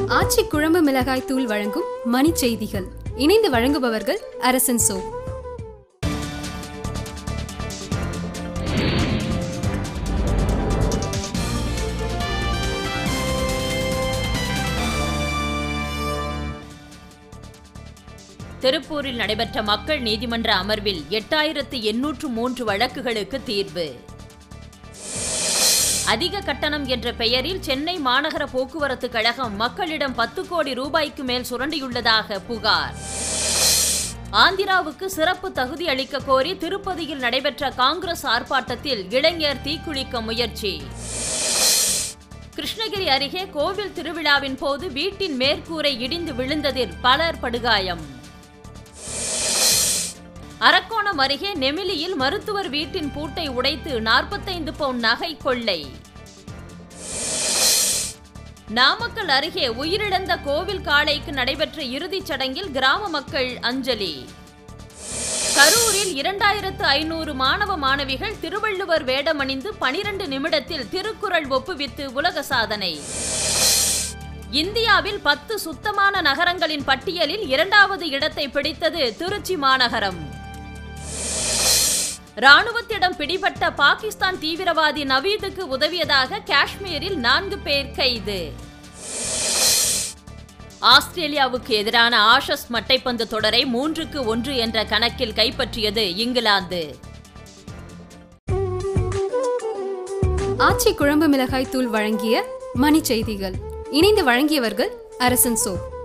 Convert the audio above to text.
ஆச்சி குழம்பு மிளகாய் தூள் வழங்கும் மணி செய்திகள் இணைந்து வழங்குபவர்கள் அரசன் சோ திருப்பூரில் நடைபெற்ற மக்கள் நீதிமன்ற அமர்வில் எட்டாயிரத்து எண்ணூற்று மூன்று வழக்குகளுக்கு தீர்வு அதிக கட்டணம் என்ற பெயரில் சென்னை மாநகர போக்குவரத்து கழகம் மக்களிடம் பத்து கோடி ரூபாய்க்கு மேல் சுரண்டியுள்ளதாக புகார் ஆந்திராவுக்கு சிறப்பு தகுதி அளிக்க கோரி திருப்பதியில் நடைபெற்ற காங்கிரஸ் ஆர்ப்பாட்டத்தில் இளைஞர் தீக்குளிக்க முயற்சி கிருஷ்ணகிரி அருகே கோவில் திருவிழாவின் போது வீட்டின் மேற்கூரை இடிந்து விழுந்ததில் பலர் படுகாயம் அரக்கோணம் அருகே நெமிலியில் மருத்துவர் வீட்டின் பூட்டை உடைத்து நாற்பத்தைந்து பவுன் நகை கொள்ளை நாமக்கல் அருகே உயிரிழந்த கோவில் காளைக்கு நடைபெற்ற இறுதிச் சடங்கில் கிராம மக்கள் அஞ்சலி கரூரில் இரண்டாயிரத்து ஐநூறு மாணவ மாணவிகள் திருவள்ளுவர் வேடமணிந்து பனிரெண்டு நிமிடத்தில் திருக்குறள் ஒப்புவித்து உலக சாதனை இந்தியாவில் பத்து சுத்தமான நகரங்களின் பட்டியலில் இரண்டாவது இடத்தை பிடித்தது திருச்சி மாநகரம் ராணுவத்திடம் பிடிபட்ட பாகிஸ்தான் தீவிரவாதி நவீதுக்கு உதவியதாக காஷ்மீரில் நான்கு பேர் கைது ஆஸ்திரேலியாவுக்கு எதிரான ஆஷஸ் மட்டைப்பந்து தொடரை மூன்றுக்கு ஒன்று என்ற கணக்கில் கைப்பற்றியது இங்கிலாந்து ஆச்சி குழம்பு மிளகாய் தூள் வழங்கிய மணி செய்திகள் இணைந்து வழங்கியவர்கள் அரசன் சோ